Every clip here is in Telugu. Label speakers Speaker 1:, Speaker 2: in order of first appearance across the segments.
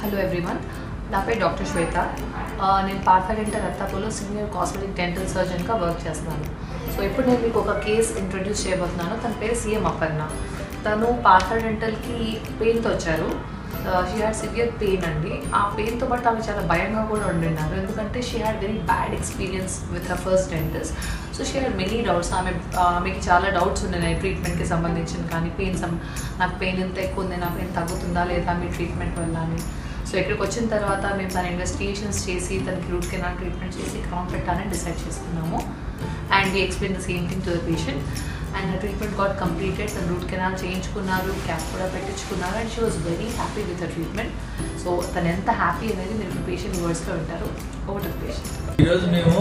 Speaker 1: హలో ఎవ్రీవన్ నా పేరు డాక్టర్ శ్వేత ఆ, నేను పార్థ డెంటల్ అత్తాపూర్లో సీనియర్ కాస్మెటిక్ డెంటల్ సర్జన్గా వర్క్ చేస్తున్నాను సో ఇప్పుడు నేను మీకు ఒక కేస్ ఇంట్రడ్యూస్ చేయబోతున్నాను తన పేరు సీఎం అపర్ణ తను పార్థ డెంటల్కి పెయిన్తో వచ్చారు షీ హ్యాడ్ సివియర్ పెయిన్ అండి ఆ పెయిన్తో పాటు ఆమె చాలా భయంగా కూడా ఉండిన్నారు ఎందుకంటే she had very bad experience with her first dentist so she had many doubts ఆమె ఆమెకి చాలా డౌట్స్ ఉన్నాయి ట్రీట్మెంట్కి సంబంధించిన కానీ పెయిన్ సం నాకు పెయిన్ ఎంత ఎక్కువ ఉంది నా పెయిన్ తగ్గుతుందా లేదా మీ ట్రీట్మెంట్ వల్ల అని సో ఇక్కడికి వచ్చిన తర్వాత మేము తన ఇన్వెస్టిగేషన్స్ చేసి తనకి రూట్ కెనాల్ ట్రీట్మెంట్ చేసి క్రౌన్ పెట్టాలని డిసైడ్ చేసుకున్నాము and we explain the same thing to the patient and the treatment got completed తన రూట్ కెనాల్ చేయించుకున్నారు క్యాప్ కూడా పెట్టించుకున్నారు and she was very happy with the treatment so తను ఎంత హ్యాపీ అనేది మీరు పేషెంట్ వర్డ్స్లో వింటారు ఓవర్ టు పేషెంట్
Speaker 2: ఈరోజు మేము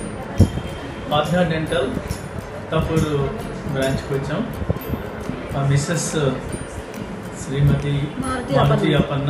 Speaker 2: పాథా డెంటల్ తప్పూరు బ్రాంచ్కి వచ్చాం మా మిస్సెస్ శ్రీమతి
Speaker 3: మారుతి
Speaker 2: మారుతి
Speaker 3: అపర్ణ.
Speaker 2: అపన్న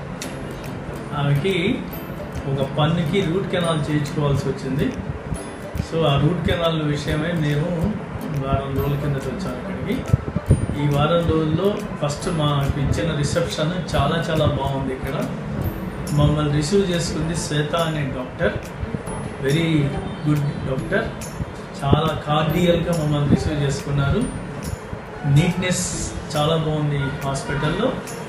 Speaker 2: ఆమెకి ఒక పన్నుకి రూట్ కెనాల్ చేయించుకోవాల్సి వచ్చింది సో ఆ రూట్ కెనాల్ విషయమై మేము వారం రోజుల కిందట వచ్చాం ఇక్కడికి ఈ వారం రోజుల్లో ఫస్ట్ మాకు ఇచ్చిన రిసెప్షన్ చాలా చాలా బాగుంది ఇక్కడ మమ్మల్ని రిసీవ్ చేసుకుంది శ్వేత అనే డాక్టర్ వెరీ గుడ్ డాక్టర్ చాలా కార్డియల్గా మమ్మల్ని రిసీవ్ చేసుకున్నారు నీట్నెస్ చాలా బాగుంది హాస్పిటల్లో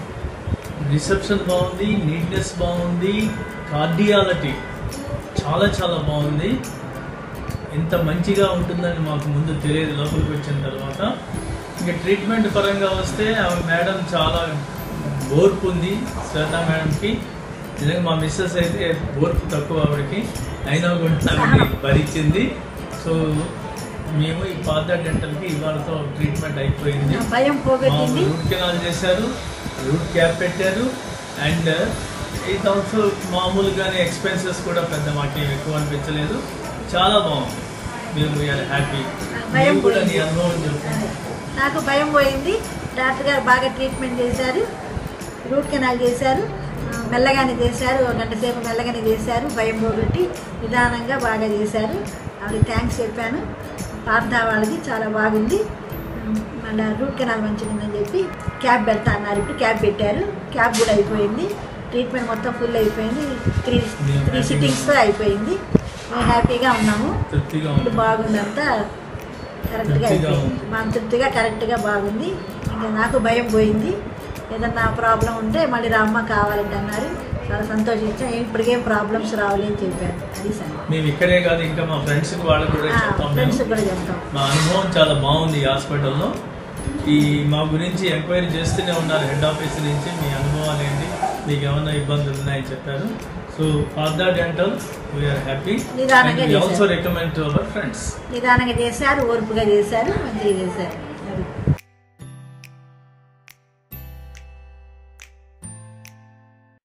Speaker 2: రిసెప్షన్ బాగుంది నీట్నెస్ బాగుంది కార్డియాలటీ చాలా చాలా బాగుంది ఇంత మంచిగా ఉంటుందని మాకు ముందు తెలియదు లోపలికి వచ్చిన తర్వాత ఇంకా ట్రీట్మెంట్ పరంగా వస్తే ఆమె మేడం చాలా ఓర్పు ఉంది శ్వేత మేడంకి నిజంగా మా మిస్సెస్ అయితే ఓర్పు తక్కువ ఆవిడకి అయినా కూడా ఆమెకి భరించింది సో మేము ఈ పాత డెంటల్కి ఇవాళతో ట్రీట్మెంట్ అయిపోయింది
Speaker 3: భయం పోగొట్టింది
Speaker 2: రూట్ కెనాల్ చేశారు రూట్ క్యాప్ పెట్టారు అండ్ ఇది ఆల్సో మామూలుగానే ఎక్స్పెన్సెస్ కూడా పెద్ద మాకేం ఎక్కువ అనిపించలేదు చాలా బాగుంది మేము వీఆర్ హ్యాపీ
Speaker 3: భయం
Speaker 2: కూడా నీ
Speaker 3: పోయింది.
Speaker 2: అనుభవం చెప్పు
Speaker 3: నాకు భయం పోయింది డాక్టర్ గారు బాగా ట్రీట్మెంట్ చేశారు రూట్ కెనాల్ చేశారు ఆ, మెల్లగానే చేశారు ఒక గంట సేపు మెల్లగానే చేశారు భయం పోగొట్టి నిదానంగా బాగా చేశారు ఆవిడకి థ్యాంక్స్ చెప్పాను పార్థ వాళ్ళకి చాలా బాగుంది ఉమ్, మళ్ళీ రూట్ కెనాల్ మంచిగా ఉందని చెప్పి క్యాబ్ పెడతా అన్నారు ఇప్పుడు క్యాబ్ పెట్టారు క్యాబ్ కూడా అయిపోయింది ట్రీట్మెంట్ మొత్తం ఫుల్ అయిపోయింది త్రీ
Speaker 2: మేము
Speaker 3: త్రీ
Speaker 2: happy.
Speaker 3: సిట్టింగ్స్తో అయిపోయింది మేము హ్యాపీగా ఉన్నాము
Speaker 2: తృప్తిగా
Speaker 3: ఇప్పుడు
Speaker 2: ఉంది
Speaker 3: బాగుంది అంతా కరెక్ట్గా
Speaker 2: తృప్తిగా
Speaker 3: అయిపోయింది
Speaker 2: ఉంది.
Speaker 3: మా తృప్తిగా కరెక్ట్గా బాగుంది ఇంకా నాకు భయం పోయింది ఏదన్నా ప్రాబ్లం ఉంటే మళ్ళీ రామ్మ కావాలంటే అన్నారు చాలా సంతోషించాం "ఏం ఇప్పటికేం ప్రాబ్లమ్స్ రావాలి అని చెప్పారు అది సార్
Speaker 2: మేము ఇక్కడే కాదు ఇంకా మా ఫ్రెండ్స్ వాళ్ళకి కూడా చెప్తాం
Speaker 3: ఫ్రెండ్స్
Speaker 2: మేము
Speaker 3: కూడా చెప్తాం
Speaker 2: మా అనుభవం చాలా బాగుంది ఈ హాస్పిటల్లో ఈ మా గురించి ఎంక్వైరీ చేస్తూనే ఉన్నారు హెడ్ ఆఫీస్ నుంచి మీ అనుభవాలు ఏంటి మీకు ఏమైనా ఇబ్బందులు ఉన్నాయని చెప్పారు so father dental we are happy
Speaker 3: నిదానంగా
Speaker 2: ఆల్సో
Speaker 3: చేశారు.
Speaker 2: రికమెండ్ టు అవర్ ఫ్రెండ్స్
Speaker 3: నిదానంగా చేశారు ఓర్పుగా చేశారు మంచిగా చేశారు